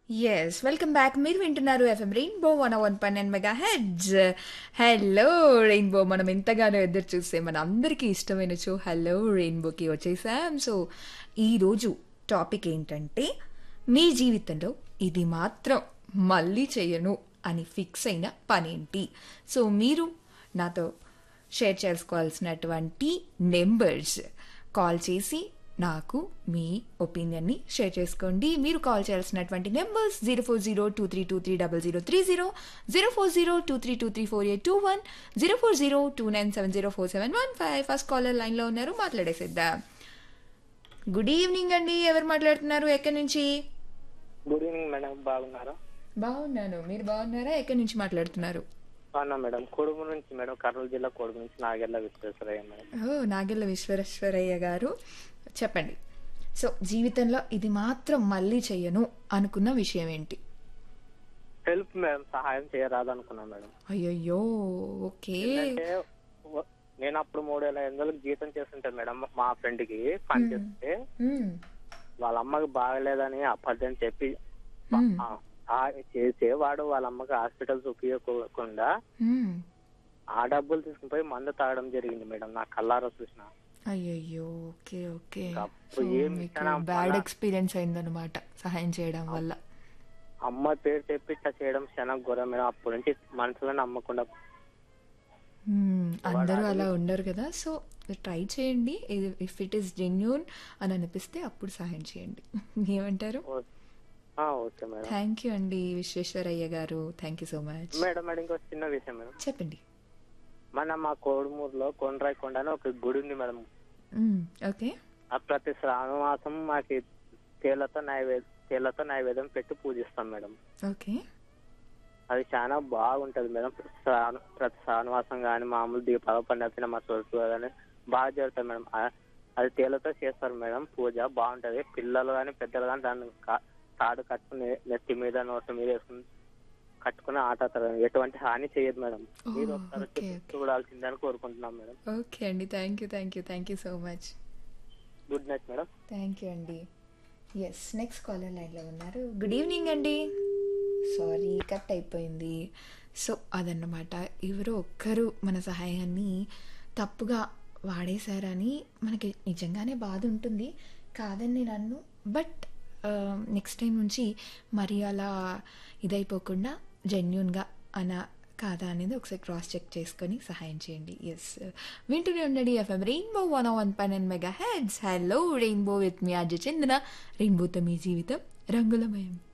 Yes welcome back మీరు వింటున్నారు FM rainbow one one పన్నెండు మెగా హెడ్జ్ హలో రెయిన్బో మనం ఎంతగానో ఎదురు చూస్తే మన అందరికీ ఇష్టమైన షో హలో రెయిన్బోకి వచ్చేసాం సో ఈరోజు టాపిక్ ఏంటంటే మీ జీవితంలో ఇది మాత్రం మళ్ళీ చేయను అని ఫిక్స్ అయిన పనేంటి సో మీరు నాతో షేర్ చేసుకోవాల్సినటువంటి నెంబర్స్ కాల్ చేసి నాకు మీ ఒపీనియన్ని షేర్ చేసుకోండి మీరు కాల్ చేయాల్సినటువంటి numbers zero four zero two three two three double zero three zero zero four zero two three two three four eight two one zero four zero two nine seven zero four seven one five first caller లైన్లో ఉన్నారు మాట్లాడేసేద్దాం good evening అండి ఎవరు మాట్లాడుతున్నారు ఎక్కడి నుంచి good evening madam బాగున్నారా బాగున్నాను మీరు బాగున్నారా ఎక్కడి నుంచి మాట్లాడుతున్నారు అవునా మేడం కొడుకు నుంచి మేడం కర్నూలు జిల్లా కొడుకు నుంచి నాగెల్ల విశ్వేశ్వరయ్య మేడం ఓ నాగెల్ల విశ్వేశ్వరయ్య గారు చెప్పండి సో జీవితంలో ఇది మాత్రం మళ్ళీ చెయ్యను అనుకున్న విషయం ఏంటి హెల్ప్ మేడం సహాయం చేయరాదు అనుకున్నా మేడం అయ్యయ్యో ఓకే అంటే వ- నేను అప్పుడు మూడు వేల ఐదు వందలకు జీతం చేస్తుంటే మేడం మా ఫ్రెండ్ కి పని చేస్తే మ్మ్. వాళ్ళ అమ్మకి బాగలేదని అబద్ధం చెప్పి మ్మ్. ఆ, ఆ చేసే వాడు వాళ్ళ అమ్మకి హాస్పిటల్ చూపించకుండా మ్మ్. ఆ డబ్బులు తీసుకుని పోయి మందు తాగడం జరిగింది మేడం నా కల్లారా చూసిన అయ్యయ్యో ఓకే ఓకే అప్పుడు సో ఏం మీకు ఇచ్చినా బ్యాడ్ మన- ఎక్స్పీరియన్స్ అయిందనమాట సహాయం చేయడం వల్ల అమ్మ పేరు చెప్పి ఇట్లా చేయడం చాలా ఘోరం మేడం అప్పటి నుంచి మనసులో నమ్మకుండా మ్మ్. అందరూ అలా ఉండరు కదా సో ట్రై చేయండి ఇఫ్ ఇట్ ఈస్ జెన్యున్ అని అనిపిస్తే అప్పుడు సహాయం చేయండి ఏమంటారు ఓ- ఆ, ఓకే మేడం థ్యాంక్ యూ అండి విశ్వేశ్వరయ్య గారు thank you so much madam madam ఇంకో చిన్న విషయం మేడం చెప్పండి మన మా కోడుమూరులో కొండ్రాయి కొండ అని ఒక గుడి ఉంది మేడం మ్మ్. ఓకే ఆ ప్రతి శ్రావణ మాసం మాకి తేలతో నైవేద్యం తేలతో నైవేద్యం పెట్టి పూజిస్తాం మేడం ఓకే అది చాలా బాగుంటది మేడం శ్రావణ ప్రతి శ్రావణమాసం కానీ మామూలు దీపాల పండుగ మా తోడు కానీ బాగా జరుగుతుంది మేడం ఆ- అది తేలతో చేస్తారు మేడం పూజ బాగుంటది పిల్లలు కానీ పెద్దలు కానీ దాన్ని కా- తాడు కట్టుకుని నెత్తి మీద నోటి మీద వేసుకుని కట్టుకుని ఆట ఆడతారు ఎటువంటి హాని చేయదు మేడం మీరు ఓ, ఒకసారి ఓకే, వచ్చి ఓకే. చూడాల్సిందని కోరుకుంటున్నాం మేడం ఓకే అండి thank you thank you thank you so much good night madam thank you అండి ఎస్ నెక్స్ట్ కాలర్ లైన్లో ఉన్నారు గుడ్ ఈవినింగ్ అండి సారీ కట్ అయిపోయింది సో అదన్నమాట ఎవరో ఒక్కరు మన సహాయాన్ని తప్పుగా వాడేశారని మనకి నిజంగానే బాధ ఉంటుంది కాదని నేను అన్ను బట్ నెక్స్ట్ టైం నుంచి మరి అలా ఇదైపోకుండా జెన్యున్గా అన కాదా అనేది ఒకసారి క్రాస్ చెక్ చేసుకొని సహాయం చేయండి ఎస్ వింటూనే ఉండండి ఎఫ్ఎం రెయిన్బో వన్ వన్ పన్నెండు mega hits hello rainbow with me Ajay Chandana రెయిన్బోతో మీ జీవితం రంగులమయం